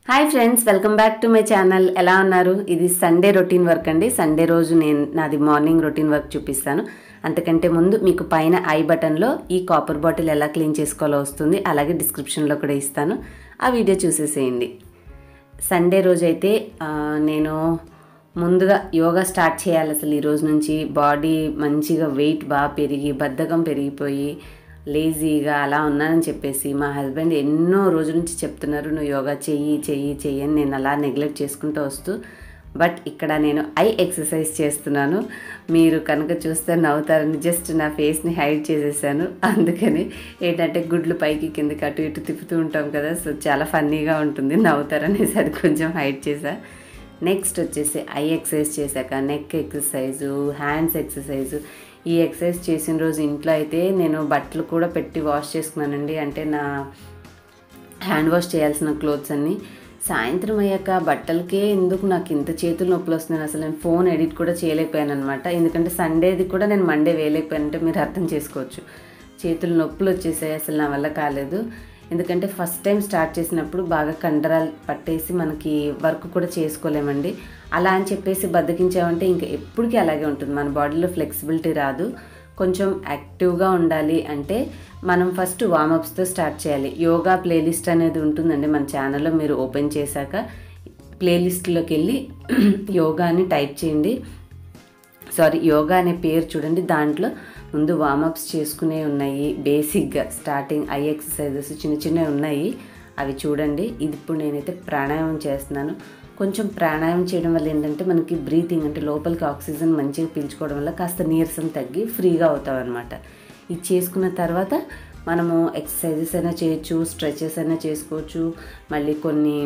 hi friends welcome back to my channel ఎలా ఉన్నారు ఇది సండే రొటీన్ వర్క్ అండి సండే రోజు నేను నాది మార్నింగ్ రొటీన్ వర్క్ చూపిస్తాను అంతకంటే ముందు మీకు పైన ఐ బటన్లో ఈ కాపర్ బాటిల్ ఎలా క్లీన్ చేసుకోవాలో వస్తుంది అలాగే డిస్క్రిప్షన్లో కూడా ఇస్తాను ఆ వీడియో చూసేసేయండి సండే రోజైతే ఆ, నేను ముందుగా యోగా స్టార్ట్ చేయాలి అసలు ఈ రోజు నుంచి బాడీ మంచిగా వెయిట్ బాగా పెరిగి బద్ధకం పెరిగిపోయి లేజీగా అలా ఉన్నానని చెప్పేసి మా హస్బెండ్ ఎన్నో రోజుల నుంచి చెప్తున్నారు నువ్వు యోగా చెయ్యి చెయ్యి చెయ్యి అని నేను అలా నెగ్లెక్ట్ చేసుకుంటూ వస్తూ బట్ ఇక్కడ నేను ఐ ఎక్సర్సైజ్ చేస్తున్నాను మీరు కనుక చూస్తే నవ్వుతారని జస్ట్ నా ఫేస్ని హైడ్ చేసేసాను అందుకని ఏంటంటే గుడ్లు పైకి కిందకి అటు ఇటు తిప్పుతూ ఉంటాం కదా సో చాలా ఫన్నీగా ఉంటుంది నవ్వుతారనేసి అది కొంచెం హైడ్ చేసా నెక్స్ట్ వచ్చేసి ఐ ఎక్సర్సైజ్ చేశాక నెక్ ఎక్సర్సైజు హ్యాండ్స్ ఎక్సర్సైజు ఈ ఎక్సర్సైజ్ చేసిన రోజు ఇంట్లో అయితే నేను బట్టలు కూడా పెట్టి వాష్ చేసుకున్నానండి అంటే నా హ్యాండ్ వాష్ చేయాల్సిన క్లోత్స్ అన్నీ సాయంత్రం అయ్యాక బట్టలకే ఎందుకు నాకు ఇంత చేతులు నొప్పులు వస్తున్నాయి అసలు నేను ఫోన్ ఎడిట్ కూడా చేయలేకపోయాను అనమాట ఎందుకంటే సండేది కూడా నేను మండే వేయలేకపోయానంటే మీరు అర్థం చేసుకోవచ్చు చేతులు నొప్పులు వచ్చేసాయి అసలు నా వల్ల కాలేదు ఎందుకంటే ఫస్ట్ టైం స్టార్ట్ చేసినప్పుడు బాగా కండరాలు పట్టేసి మనకి వర్క్ కూడా చేసుకోలేమండి అలా అని చెప్పేసి బద్దకించామంటే ఇంకా ఎప్పటికీ అలాగే ఉంటుంది మన బాడీలో ఫ్లెక్సిబిలిటీ రాదు కొంచెం యాక్టివ్గా ఉండాలి అంటే మనం ఫస్ట్ వామప్స్తో స్టార్ట్ చేయాలి యోగా ప్లేలిస్ట్ అనేది ఉంటుందండి మన ఛానల్లో మీరు ఓపెన్ చేశాక ప్లేలిస్ట్లోకి వెళ్ళి యోగా అని టైప్ చేయండి సారీ యోగా అనే పేరు చూడండి దాంట్లో ముందు వామప్స్ చేసుకునే ఉన్నాయి బేసిక్గా స్టార్టింగ్ ఐ ఎక్సర్సైజెస్ చిన్న చిన్నవి ఉన్నాయి అవి చూడండి ఇది ఇప్పుడు నేనైతే ప్రాణాయామం చేస్తున్నాను కొంచెం ప్రాణాయామం చేయడం వల్ల ఏంటంటే మనకి బ్రీతింగ్ అంటే లోపలికి ఆక్సిజన్ మంచిగా పీల్చుకోవడం వల్ల కాస్త నీరసం తగ్గి ఫ్రీగా అవుతాం అనమాట ఇది చేసుకున్న తర్వాత మనము ఎక్సర్సైజెస్ అయినా చేయొచ్చు స్ట్రెచెస్ అయినా చేసుకోవచ్చు మళ్ళీ కొన్ని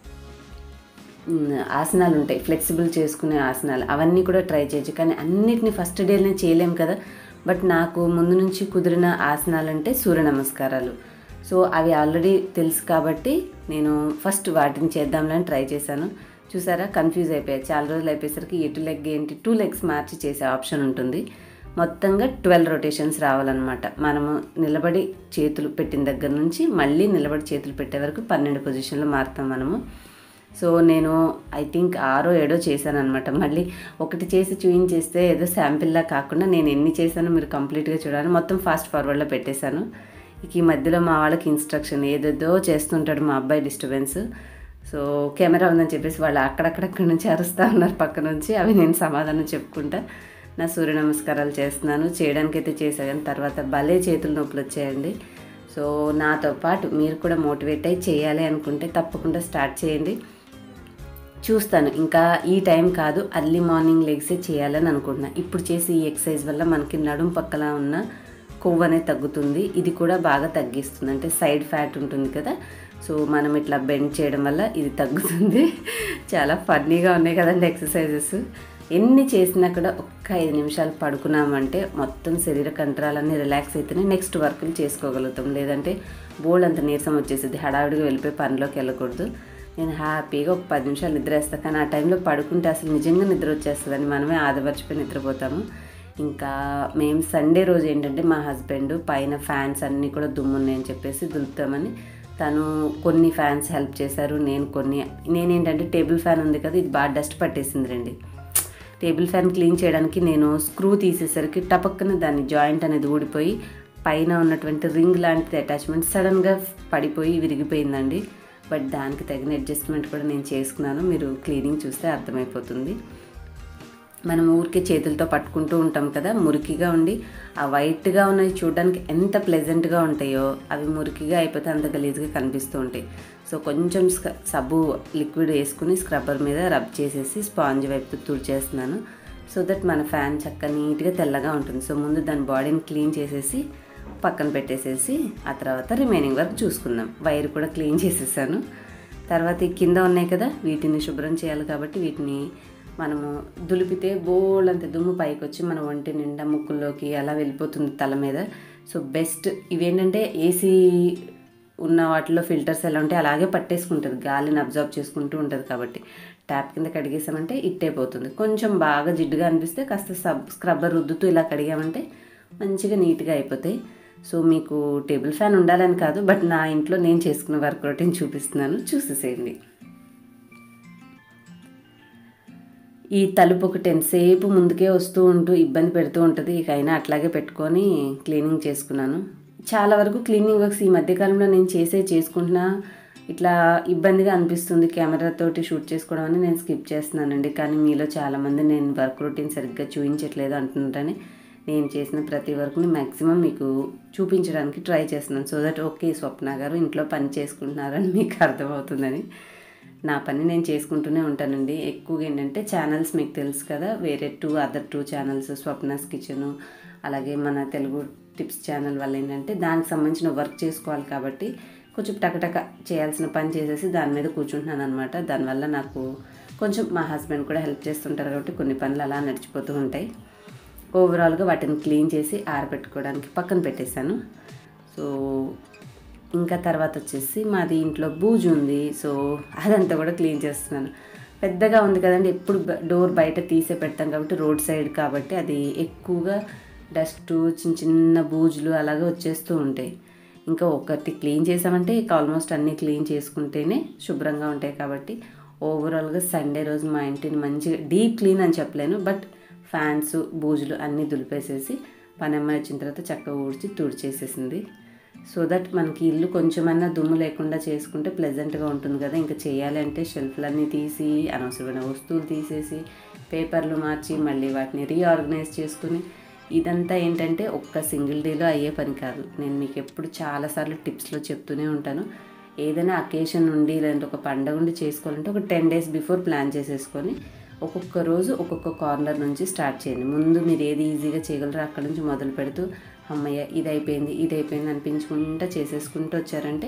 మ్, ఆసనాలు ఉంటాయి ఫ్లెక్సిబుల్ చేసుకునే ఆసనాలు అవన్నీ కూడా ట్రై చేయొచ్చు కానీ అన్నిటిని ఫస్ట్ డేనే చేయలేం కదా బట్ నాకు ముందు నుంచి కుదిరిన ఆసనాలు అంటే సూర్య నమస్కారాలు సో అవి ఆల్రెడీ తెలుసు కాబట్టి నేను ఫస్ట్ వాటిని చేద్దాంలని ట్రై చేశాను చూసారా కన్ఫ్యూజ్ అయిపోయాయి చాలా రోజులు అయిపోయేసరికి ఎటు లెగ్ ఏంటి టూ లెగ్స్ మార్చి చేసే ఆప్షన్ ఉంటుంది మొత్తంగా ట్వెల్వ్ రొటేషన్స్ రావాలన్నమాట మనము నిలబడి చేతులు పెట్టిన దగ్గర నుంచి మళ్ళీ నిలబడి చేతులు పెట్టే వరకు పన్నెండు పొజిషన్లో మారుతాం మనము సో నేను ఐ థింక్ ఆరో ఏడో చేశాను అనమాట మళ్ళీ ఒకటి చేసి చూయించేస్తే ఏదో శాంపిల్లా కాకుండా నేను ఎన్ని చేశానో మీరు కంప్లీట్గా చూడాలి మొత్తం ఫాస్ట్ ఫార్వర్డ్లో పెట్టేశాను ఇక ఈ మధ్యలో మా వాళ్ళకి ఇన్స్ట్రక్షన్ ఏదేదో చేస్తుంటాడు మా అబ్బాయి డిస్టర్బెన్స్ సో కెమెరా ఉందని చెప్పేసి వాళ్ళు అక్కడక్కడక్కడి నుంచి అరుస్తూ ఉన్నారు పక్క నుంచి అవి నేను సమాధానం చెప్పుకుంటా నా సూర్య నమస్కారాలు చేస్తున్నాను చేయడానికైతే చేసా కానీ తర్వాత భలే చేతులు నొప్పులు వచ్చాయండి సో నాతో పాటు మీరు కూడా మోటివేట్ అయ్యి చేయాలి అనుకుంటే తప్పకుండా స్టార్ట్ చేయండి చూస్తాను ఇంకా ఈ టైం కాదు అర్లీ మార్నింగ్ లెగ్సే చేయాలని అనుకుంటున్నా ఇప్పుడు చేసే ఈ ఎక్సర్సైజ్ వల్ల మనకి నడుం పక్కల ఉన్న కొవ్వు అనేది తగ్గుతుంది ఇది కూడా బాగా తగ్గిస్తుంది అంటే సైడ్ ఫ్యాట్ ఉంటుంది కదా సో మనం ఇట్లా బెండ్ చేయడం వల్ల ఇది తగ్గుతుంది చాలా ఫన్నీగా ఉన్నాయి కదండి ఎక్సర్సైజెస్ ఎన్ని చేసినా కూడా ఒక్క ఐదు నిమిషాలు పడుకున్నామంటే మొత్తం శరీర కండరాలన్నీ రిలాక్స్ అయితేనే నెక్స్ట్ వర్కులు చేసుకోగలుగుతాం లేదంటే బోల్డ్ అంత నీరసం వచ్చేసింది హడావిడిగా వెళ్ళిపోయి పనిలోకి వెళ్ళకూడదు నేను హ్యాపీగా ఒక పది నిమిషాలు నిద్ర వేస్తాను కానీ ఆ టైంలో పడుకుంటే అసలు నిజంగా నిద్ర వచ్చేస్తుందని మనమే ఆదమర్చిపోయి నిద్రపోతాము ఇంకా మేము సండే రోజు ఏంటంటే మా హస్బెండ్ పైన ఫ్యాన్స్ అన్నీ కూడా దుమ్మున్నాయని చెప్పేసి దులుపుతామని తను కొన్ని ఫ్యాన్స్ హెల్ప్ చేశారు నేను కొన్ని నేనేంటంటే టేబుల్ ఫ్యాన్ ఉంది కదా ఇది బాగా డస్ట్ పట్టేసింది రండి టేబుల్ ఫ్యాన్ క్లీన్ చేయడానికి నేను స్క్రూ తీసేసరికి టపక్కన దాని జాయింట్ అనేది ఊడిపోయి పైన ఉన్నటువంటి రింగ్ లాంటిది అటాచ్మెంట్ సడన్గా పడిపోయి విరిగిపోయిందండి బట్ దానికి తగిన అడ్జస్ట్మెంట్ కూడా నేను చేసుకున్నాను మీరు క్లీనింగ్ చూస్తే అర్థమైపోతుంది మనం ఊరికే చేతులతో పట్టుకుంటూ ఉంటాం కదా మురికిగా ఉండి ఆ వైట్గా ఉన్నవి చూడడానికి ఎంత ప్లెజెంట్గా ఉంటాయో అవి మురికిగా అయిపోతే అంత గలీజ్గా కనిపిస్తూ ఉంటాయి సో కొంచెం స్క- సబ్బు లిక్విడ్ వేసుకుని స్క్రబ్బర్ మీద రబ్ చేసేసి స్పాంజ్ వైపు తుడిచేస్తున్నాను సో దట్ మన ఫ్యాన్ చక్క నీట్గా తెల్లగా ఉంటుంది సో ముందు దాని బాడీని క్లీన్ చేసేసి పక్కన పెట్టేసేసి ఆ తర్వాత రిమైనింగ్ వర్క్ చూసుకుందాం వైర్ కూడా క్లీన్ చేసేసాను తర్వాత ఈ కింద ఉన్నాయి కదా వీటిని శుభ్రం చేయాలి కాబట్టి వీటిని మనము దులిపితే బోల్ అంత దుమ్ము పైకి వచ్చి మన ఒంటి నిండా ముక్కుల్లోకి అలా వెళ్ళిపోతుంది తల మీద సో బెస్ట్ ఇవేంటంటే ఏసీ ఉన్న వాటిలో ఫిల్టర్స్ ఎలా ఉంటే అలాగే పట్టేసుకుంటుంది గాలిని అబ్జర్వ్ చేసుకుంటూ ఉంటుంది కాబట్టి ట్యాప్ కింద కడిగేసామంటే ఇట్టయిపోతుంది కొంచెం బాగా జిడ్డుగా అనిపిస్తే కాస్త సబ్ స్క్రబ్బర్ రుద్దుతూ ఇలా కడిగామంటే మంచిగా నీట్గా అయిపోతాయి సో మీకు టేబుల్ ఫ్యాన్ ఉండాలని కాదు బట్ నా ఇంట్లో నేను చేసుకున్న వర్క్ రొటీన్ చూపిస్తున్నాను చూసేసేయండి ఈ తలుపు ఒకటి ఎంతసేపు ముందుకే వస్తూ ఉంటూ ఇబ్బంది పెడుతూ ఉంటుంది ఇక అయినా అట్లాగే పెట్టుకొని క్లీనింగ్ చేసుకున్నాను చాలా వరకు క్లీనింగ్ వర్క్స్ ఈ మధ్యకాలంలో నేను చేసే చేసుకుంటున్నా ఇట్లా ఇబ్బందిగా అనిపిస్తుంది కెమెరాతోటి షూట్ చేసుకోవడం అని నేను స్కిప్ చేస్తున్నానండి కానీ మీలో చాలామంది నేను వర్క్ రొటీన్ సరిగ్గా చూపించట్లేదు అంటున్నారని నేను చేసిన ప్రతి వర్క్ని మ్యాక్సిమం మీకు చూపించడానికి ట్రై చేస్తున్నాను సో దట్ ఓకే స్వప్న గారు ఇంట్లో పని చేసుకుంటున్నారని మీకు అర్థమవుతుందని నా పని నేను చేసుకుంటూనే ఉంటానండి ఎక్కువగా ఏంటంటే ఛానల్స్ మీకు తెలుసు కదా వేరే two other two channels Swapna's kitchen అలాగే మన తెలుగు టిప్స్ ఛానల్ వల్ల ఏంటంటే దానికి సంబంధించిన వర్క్ చేసుకోవాలి కాబట్టి కొంచెం టకటక చేయాల్సిన పని చేసేసి దాని మీద కూర్చుంటున్నాను అనమాట దానివల్ల నాకు కొంచెం మా హస్బెండ్ కూడా హెల్ప్ చేస్తుంటారు కాబట్టి కొన్ని పనులు అలా నడిచిపోతూ ఉంటాయి ఓవరాల్గా వాటిని క్లీన్ చేసి ఆరబెట్టుకోవడానికి పక్కన పెట్టేశాను సో ఇంకా తర్వాత వచ్చేసి మాది ఇంట్లో బూజు ఉంది సో అదంతా కూడా క్లీన్ చేస్తున్నాను పెద్దగా ఉంది కదండి ఎప్పుడు బ- డోర్ బయట తీసే పెడతాం కాబట్టి రోడ్ సైడ్ కాబట్టి అది ఎక్కువగా డస్ట్ చిన్న చిన్న బూజులు అలాగే వచ్చేస్తూ ఉంటాయి ఇంకా ఒకటి క్లీన్ చేసామంటే ఇక ఆల్మోస్ట్ అన్నీ క్లీన్ చేసుకుంటేనే శుభ్రంగా ఉంటాయి కాబట్టి ఓవరాల్గా సండే రోజు మా ఇంటిని మంచిగా డీప్ క్లీన్ అని చెప్పలేను బట్ ఫ్యాన్స్ బూజులు అన్నీ దులిపేసేసి పని అమ్మాయి వచ్చిన తర్వాత చక్కగా ఊడ్చి తుడిచేసేసింది సో దట్ మనకి ఇల్లు కొంచెమన్నా దుమ్ము లేకుండా చేసుకుంటే ప్లెజెంట్గా ఉంటుంది కదా ఇంకా చేయాలి అంటే షెల్ఫ్లన్నీ తీసి అనవసరమైన వస్తువులు తీసేసి పేపర్లు మార్చి మళ్ళీ వాటిని రీఆర్గనైజ్ చేసుకుని ఇదంతా ఏంటంటే ఒక్క సింగిల్ డేలో అయ్యే పని కాదు నేను మీకు ఎప్పుడు చాలాసార్లు టిప్స్లో చెప్తూనే ఉంటాను ఏదైనా అకేషన్ ఉండి లేదంటే ఒక పండగ ఉండి చేసుకోవాలంటే ఒక టెన్ డేస్ బిఫోర్ ప్లాన్ చేసేసుకొని ఒక్కొక్క రోజు ఒక్కొక్క కార్నర్ నుంచి స్టార్ట్ చేయండి ముందు మీరు ఏది ఈజీగా చేయగలరో అక్కడ నుంచి మొదలు పెడుతూ అమ్మయ్య ఇది అయిపోయింది ఇది అయిపోయింది అనిపించుకుంటా చేసేసుకుంటూ వచ్చారంటే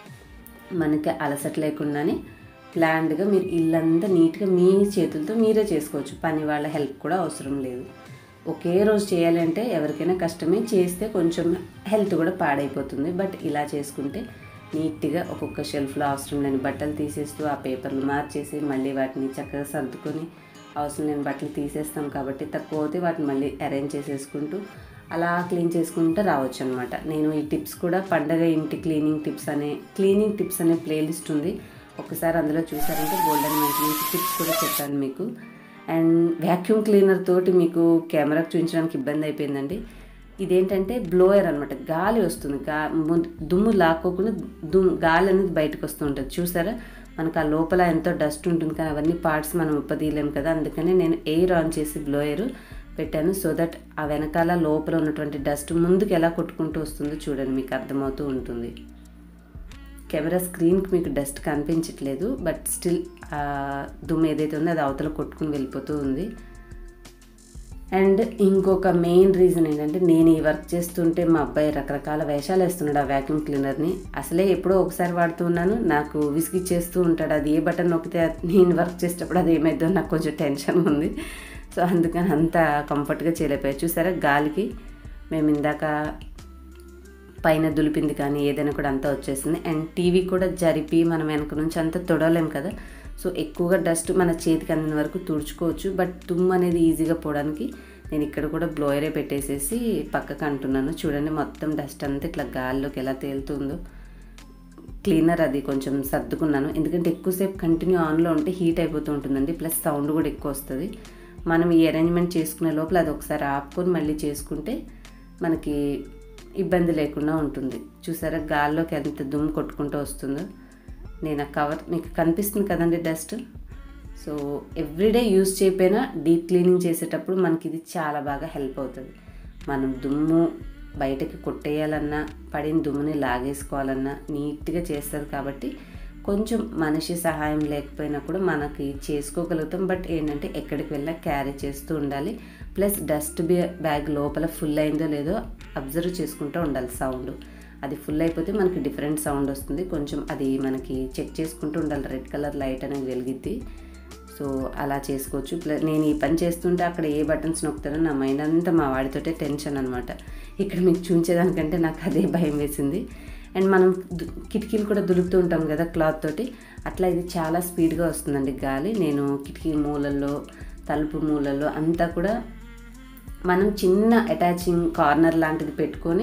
మనకి అలసట లేకుండానే ప్లాన్డ్గా మీరు ఇల్లంతా నీట్గా మీ చేతులతో మీరే చేసుకోవచ్చు పని వాళ్ళ హెల్ప్ కూడా అవసరం లేదు ఒకే రోజు చేయాలంటే ఎవరికైనా కష్టమే చేస్తే కొంచెం హెల్త్ కూడా పాడైపోతుంది బట్ ఇలా చేసుకుంటే నీట్గా ఒక్కొక్క షెల్ఫ్లో అవసరం లేని బట్టలు తీసేస్తూ ఆ పేపర్లు మార్చేసి మళ్ళీ వాటిని చక్కగా సర్దుకొని అవసరం లేని బట్టలు తీసేస్తాం కాబట్టి తక్కువ అవుతే వాటిని మళ్ళీ అరేంజ్ చేసేసుకుంటూ అలా క్లీన్ చేసుకుంటూ రావచ్చు అనమాట నేను ఈ టిప్స్ కూడా పండగ ఇంటి క్లీనింగ్ టిప్స్ అనే క్లీనింగ్ టిప్స్ అనే ప్లేలిస్ట్ ఉంది ఒకసారి అందులో చూసారంటే గోల్డెన్ మంచి మంచి టిప్స్ కూడా చెప్పాను మీకు అండ్ వ్యాక్యూమ్ క్లీనర్ తోటి మీకు కెమెరాకు చూపించడానికి ఇబ్బంది అయిపోయిందండి ఇదేంటంటే బ్లోయర్ అనమాట గాలి వస్తుంది గా ము- దుమ్ము లాక్కోకుండా దుమ్ము గాలి అనేది బయటకు వస్తూ ఉంటుంది చూసారా మనకు ఆ లోపల ఎంతో డస్ట్ ఉంటుంది కానీ అవన్నీ పార్ట్స్ మనం ఉప్పదీయలేము కదా అందుకని నేను ఎయిర్ ఆన్ చేసి బ్లోయర్ పెట్టాను సో దట్ ఆ వెనకాల లోపల ఉన్నటువంటి డస్ట్ ముందుకు ఎలా కొట్టుకుంటూ వస్తుందో చూడండి మీకు అర్థమవుతూ ఉంటుంది కెమెరా స్క్రీన్కి మీకు డస్ట్ కనిపించట్లేదు బట్ స్టిల్ దుమ్ము ఏదైతే ఉందో అది అవతల కొట్టుకుని వెళ్ళిపోతూ ఉంది అండ్ ఇంకొక మెయిన్ రీజన్ ఏంటంటే నేను ఈ వర్క్ చేస్తుంటే మా అబ్బాయి రకరకాల వేషాలు వేస్తున్నాడు ఆ వ్యాక్యూమ్ క్లీనర్ని అసలే ఎప్పుడో ఒకసారి వాడుతూ ఉన్నాను నాకు విసిగిచ్చేస్తూ ఉంటాడు అది ఏ బటన్ నొక్కితే అది నేను వర్క్ చేసేటప్పుడు అది ఏమైందో నాకు కొంచెం టెన్షన్ ఉంది సో అందుకని అంత కంఫర్ట్గా చేయలేకపోయా చూసారా గాలికి మేము ఇందాక పైన దులిపింది కానీ ఏదైనా కూడా అంతా వచ్చేసింది అండ్ టీవీ కూడా జరిపి మనం వెనక నుంచి అంతా తొడలేం కదా సో ఎక్కువగా డస్ట్ మన చేతికి అందిన వరకు తుడుచుకోవచ్చు బట్ తుమ్ము అనేది ఈజీగా పోవడానికి నేను ఇక్కడ కూడా బ్లోయరే పెట్టేసేసి పక్కకు అంటున్నాను చూడండి మొత్తం డస్ట్ అంతా ఇట్లా గాల్లోకి ఎలా తేలుతుందో క్లీనర్ అది కొంచెం సర్దుకున్నాను ఎందుకంటే ఎక్కువసేపు కంటిన్యూ ఆన్లో ఉంటే హీట్ అయిపోతూ ఉంటుందండి ప్లస్ సౌండ్ కూడా ఎక్కువ వస్తుంది మనం ఈ అరేంజ్మెంట్ చేసుకునే లోపల అది ఒకసారి ఆపుకొని మళ్ళీ చేసుకుంటే మనకి ఇబ్బంది లేకుండా ఉంటుంది చూసారా గాల్లోకి ఎంత దుమ్ము కొట్టుకుంటూ వస్తుందో నేను ఆ కవర్ మీకు కనిపిస్తుంది కదండి డస్ట్ సో ఎవ్రీడే యూస్ చేయకపోయినా డీప్ క్లీనింగ్ చేసేటప్పుడు మనకి ఇది చాలా బాగా హెల్ప్ అవుతుంది మనం దుమ్ము బయటకి కొట్టేయాలన్నా పడిన దుమ్ముని లాగేసుకోవాలన్నా నీట్గా చేస్తుంది కాబట్టి కొంచెం మనిషి సహాయం లేకపోయినా కూడా మనకి చేసుకోగలుగుతాం బట్ ఏంటంటే ఎక్కడికి వెళ్ళినా క్యారీ చేస్తూ ఉండాలి ప్లస్ డస్ట్ బ్యాగ్ లోపల ఫుల్ అయిందో లేదో అబ్జర్వ్ చేసుకుంటూ ఉండాలి సౌండ్ అది ఫుల్ అయిపోతే మనకి డిఫరెంట్ సౌండ్ వస్తుంది కొంచెం అది మనకి చెక్ చేసుకుంటూ ఉండాలి రెడ్ కలర్ లైట్ అనేది వెలిగిద్ది సో అలా చేసుకోవచ్చు ప్లస్ నేను ఈ పని చేస్తుంటే అక్కడ ఏ బటన్స్ నొక్కుతానో నా మైండ్ అంతా మా వాడితోటే టెన్షన్ అనమాట ఇక్కడ మీకు చూపించేదానికంటే నాకు అదే భయం వేసింది అండ్ మనం దు- కిటికీలు కూడా దులుపుతూ ఉంటాం కదా క్లాత్ తోటి అట్లా ఇది చాలా స్పీడ్గా వస్తుందండి గాలి నేను కిటికీ మూలల్లో తలుపు మూలల్లో అంతా కూడా మనం చిన్న అటాచింగ్ కార్నర్ లాంటిది పెట్టుకొని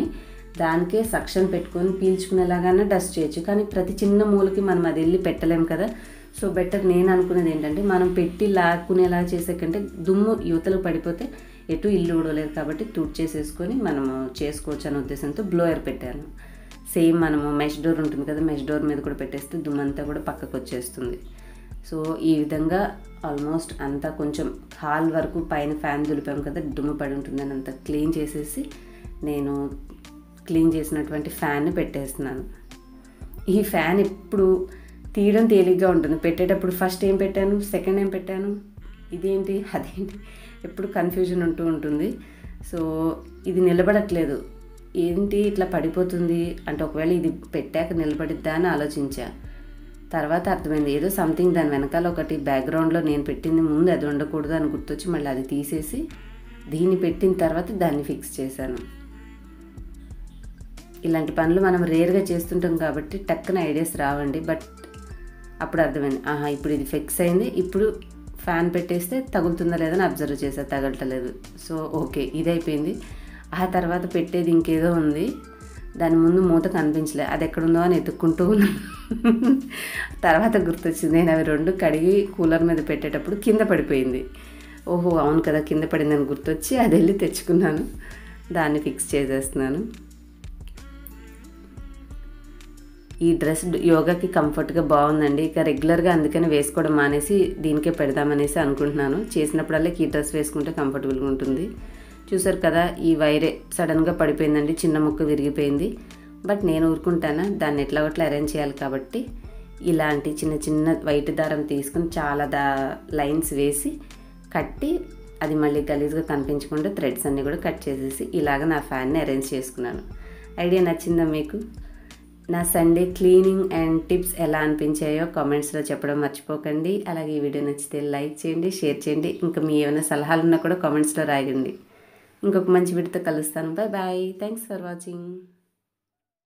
దానికే సక్షన్ పెట్టుకొని పీల్చుకునేలాగానే డస్ట్ చేయొచ్చు కానీ ప్రతి చిన్న మూలకి మనం అది వెళ్ళి పెట్టలేం కదా సో బెటర్ నేను అనుకునేది ఏంటంటే మనం పెట్టి లాక్కునేలా చేసే కంటే దుమ్ము యువతలకు పడిపోతే ఎటు ఇల్లు ఊడలేదు కాబట్టి తుడ్ చేసేసుకొని మనము చేసుకోవచ్చు అనే ఉద్దేశంతో బ్లోయర్ పెట్టాను సేమ్ మనము మెష్ డోర్ ఉంటుంది కదా మెష్ డోర్ మీద కూడా పెట్టేస్తే దుమ్మంతా కూడా పక్కకు వచ్చేస్తుంది సో ఈ విధంగా ఆల్మోస్ట్ అంతా కొంచెం హాల్ వరకు పైన ఫ్యాన్ దులిపాం కదా దుమ్ము పడి ఉంటుందని అంతా క్లీన్ చేసేసి నేను క్లీన్ చేసినటువంటి ఫ్యాన్ని పెట్టేస్తున్నాను ఈ ఫ్యాన్ ఎప్పుడు తీయడం తేలిగ్గా ఉంటుంది పెట్టేటప్పుడు ఫస్ట్ ఏం పెట్టాను సెకండ్ ఏం పెట్టాను ఇదేంటి అదేంటి ఎప్పుడు కన్ఫ్యూజన్ ఉంటూ ఉంటుంది సో ఇది నిలబడట్లేదు ఏంటి ఇట్లా పడిపోతుంది అంటే ఒకవేళ ఇది పెట్టాక నిలబడిద్దా అని ఆలోచించా తర్వాత అర్థమైంది ఏదో సంథింగ్ దాని వెనకాల ఒకటి బ్యాక్గ్రౌండ్లో నేను పెట్టింది ముందు అది ఉండకూడదు అని గుర్తొచ్చి మళ్ళీ అది తీసేసి దీన్ని పెట్టిన తర్వాత దాన్ని ఫిక్స్ చేశాను ఇలాంటి పనులు మనం రేర్గా చేస్తుంటాం కాబట్టి టక్కున ఐడియాస్ రావండి బట్ అప్పుడు అర్థమైంది ఆహా ఇప్పుడు ఇది ఫిక్స్ అయింది ఇప్పుడు ఫ్యాన్ పెట్టేస్తే తగులుతుందా లేదని అబ్జర్వ్ చేసా తగలటలేదు సో ఓకే ఇది అయిపోయింది ఆ తర్వాత పెట్టేది ఇంకేదో ఉంది దాని ముందు మూత కనిపించలే అది ఎక్కడుందో అని ఎత్తుక్కుంటూ ఉన్నాను తర్వాత గుర్తొచ్చింది నేను అవి రెండు కడిగి కూలర్ మీద పెట్టేటప్పుడు కింద పడిపోయింది ఓహో అవును కదా కింద పడిందని గుర్తొచ్చి అది వెళ్ళి తెచ్చుకున్నాను దాన్ని ఫిక్స్ చేసేస్తున్నాను ఈ డ్రెస్ యోగాకి కంఫర్ట్గా బాగుందండి ఇక రెగ్యులర్గా అందుకని వేసుకోవడం మానేసి దీనికే పెడదామనేసి అనుకుంటున్నాను చేసినప్పుడల్లా ఈ డ్రెస్ వేసుకుంటే కంఫర్టబుల్గా ఉంటుంది చూసారు కదా ఈ వైరే సడన్గా పడిపోయిందండి చిన్న ముక్క విరిగిపోయింది బట్ నేను ఊరుకుంటానా దాన్ని ఎట్లా ఒకట్లా అరేంజ్ చేయాలి కాబట్టి ఇలాంటి చిన్న చిన్న వైట్ దారం తీసుకుని చాలా దా లైన్స్ వేసి కట్టి అది మళ్ళీ గలీజ్గా కనిపించకుండా థ్రెడ్స్ అన్నీ కూడా కట్ చేసేసి ఇలాగ నా ఫ్యాన్ని అరేంజ్ చేసుకున్నాను ఐడియా నచ్చిందా మీకు నా సండే క్లీనింగ్ అండ్ టిప్స్ ఎలా అనిపించాయో కామెంట్స్లో చెప్పడం మర్చిపోకండి అలాగే ఈ వీడియో నచ్చితే లైక్ చేయండి షేర్ చేయండి ఇంకా మీ ఏమైనా సలహాలు ఉన్నా కూడా కామెంట్స్లో రాయండి ఇంకొక మంచి వీడియోతో కలుస్తాను bye bye thanks for watching